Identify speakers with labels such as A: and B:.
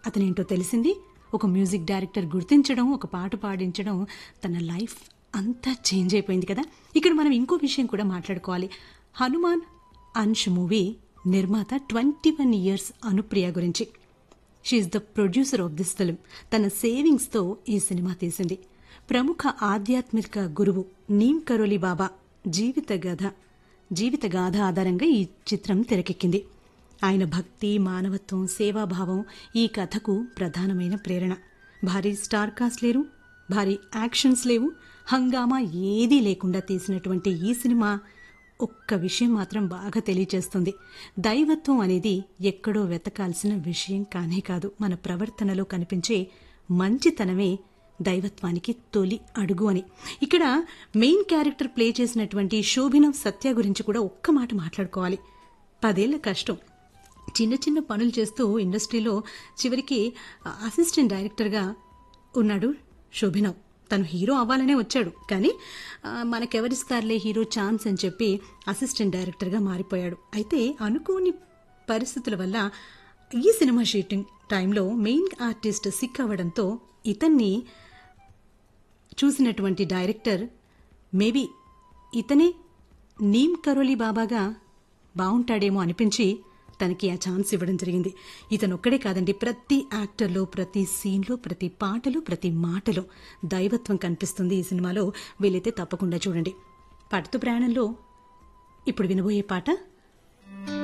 A: అతనేంటో తెలిసింది ఒక music director గుర్తించడం ఒక పాట పాడించడం తన లైఫ్ అంతా చేంజ్ అయిపోయింది కదా ఇక్కడ మనం ఇంకో విషయం కూడా మాట్లాడుకోవాలి హనుమాన్ అంశ్ మూవీ నిర్మాత ట్వంటీ వన్ ఇయర్స్ అనుప్రియ గురించి she the producer of this film తన సేవింగ్స్తో ఈ సినిమా తీసింది ప్రముఖ ఆధ్యాత్మిక గురువు నీమ్ కరోలి బాబా జీవిత గాథ జీవిత గాథ ఆధారంగా ఈ చిత్రం తెరకెక్కింది ఆయన భక్తి మానవత్వం సేవాభావం ఈ కథకు ప్రధానమైన ప్రేరణ భారీ స్టార్ కాస్ట్ లేరు భారీ యాక్షన్స్ లేవు హంగామా ఏదీ లేకుండా తీసినటువంటి ఈ సినిమా ఒక్క విషయం మాత్రం బాగా తెలియచేస్తుంది దైవత్వం అనేది ఎక్కడో వెతకాల్సిన విషయం కానే కాదు మన ప్రవర్తనలో కనిపించే మంచితనమే దైవత్వానికి తొలి అడుగు అని ఇక్కడ మెయిన్ క్యారెక్టర్ ప్లే చేసినటువంటి శోభినం సత్య గురించి కూడా ఒక్క మాట మాట్లాడుకోవాలి పదేళ్ల కష్టం చిన్న చిన్న పనులు చేస్తూ ఇండస్ట్రీలో చివరికి అసిస్టెంట్ డైరెక్టర్గా ఉన్నాడు శోభినవ్ తను హీరో అవ్వాలనే వచ్చాడు కానీ ఆ, మనకెవరిస్తారులే హీరో ఛాన్స్ అని చెప్పి అసిస్టెంట్ డైరెక్టర్గా మారిపోయాడు అయితే అనుకోని పరిస్థితుల వల్ల ఈ సినిమా షూటింగ్ టైంలో మెయిన్ ఆర్టిస్ట్ సిక్ అవ్వడంతో ఇతన్ని చూసినటువంటి డైరెక్టర్ మేబీ ఇతనే నీమ్ కరోలి బాబాగా బాగుంటాడేమో అనిపించి తనకి ఆ ఛాన్స్ ఇవ్వడం జరిగింది ఇతను ఒక్కడే కాదండి ప్రతి యాక్టర్లో ప్రతి సీన్లో ప్రతి పాటలో ప్రతి మాటలో దైవత్వం కనిపిస్తుంది ఈ సినిమాలో వీలైతే తప్పకుండా చూడండి పాటతో ప్రయాణంలో ఇప్పుడు వినబోయే పాట